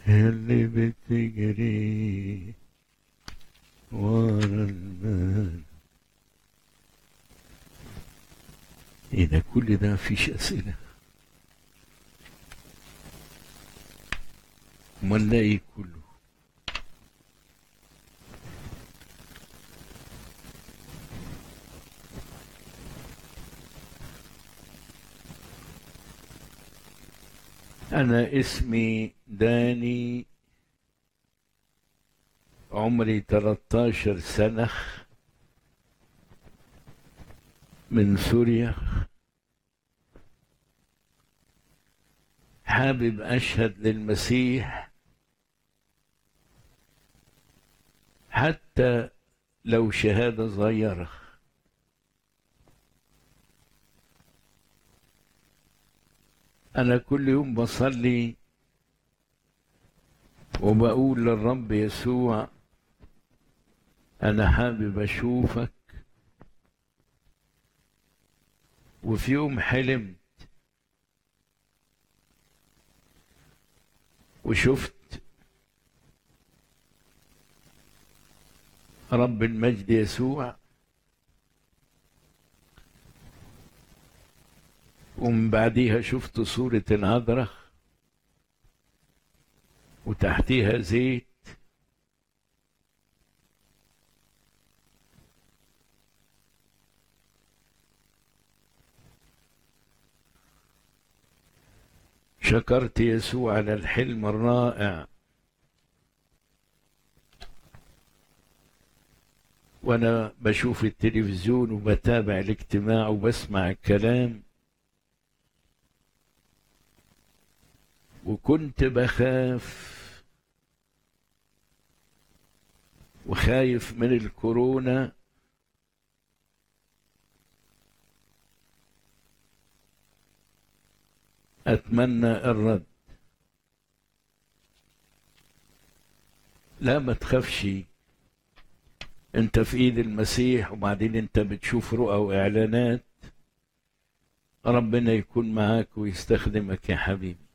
اللي بتجري ورا المال ايه ده كل ده مفيش اسئله امال ده ايه كله أنا اسمي داني عمري 13 سنة من سوريا حابب أشهد للمسيح حتى لو شهادة صغيرة أنا كل يوم بصلي وبقول للرب يسوع أنا حابب أشوفك وفي يوم حلمت وشفت رب المجد يسوع ومن بعديها شفت صورة العذراء وتحتيها زيت شكرت يسوع على الحلم الرائع وانا بشوف التلفزيون وبتابع الاجتماع وبسمع الكلام وكنت بخاف وخايف من الكورونا اتمنى الرد لا ما تخافش انت في ايد المسيح وبعدين انت بتشوف رؤى واعلانات ربنا يكون معاك ويستخدمك يا حبيبي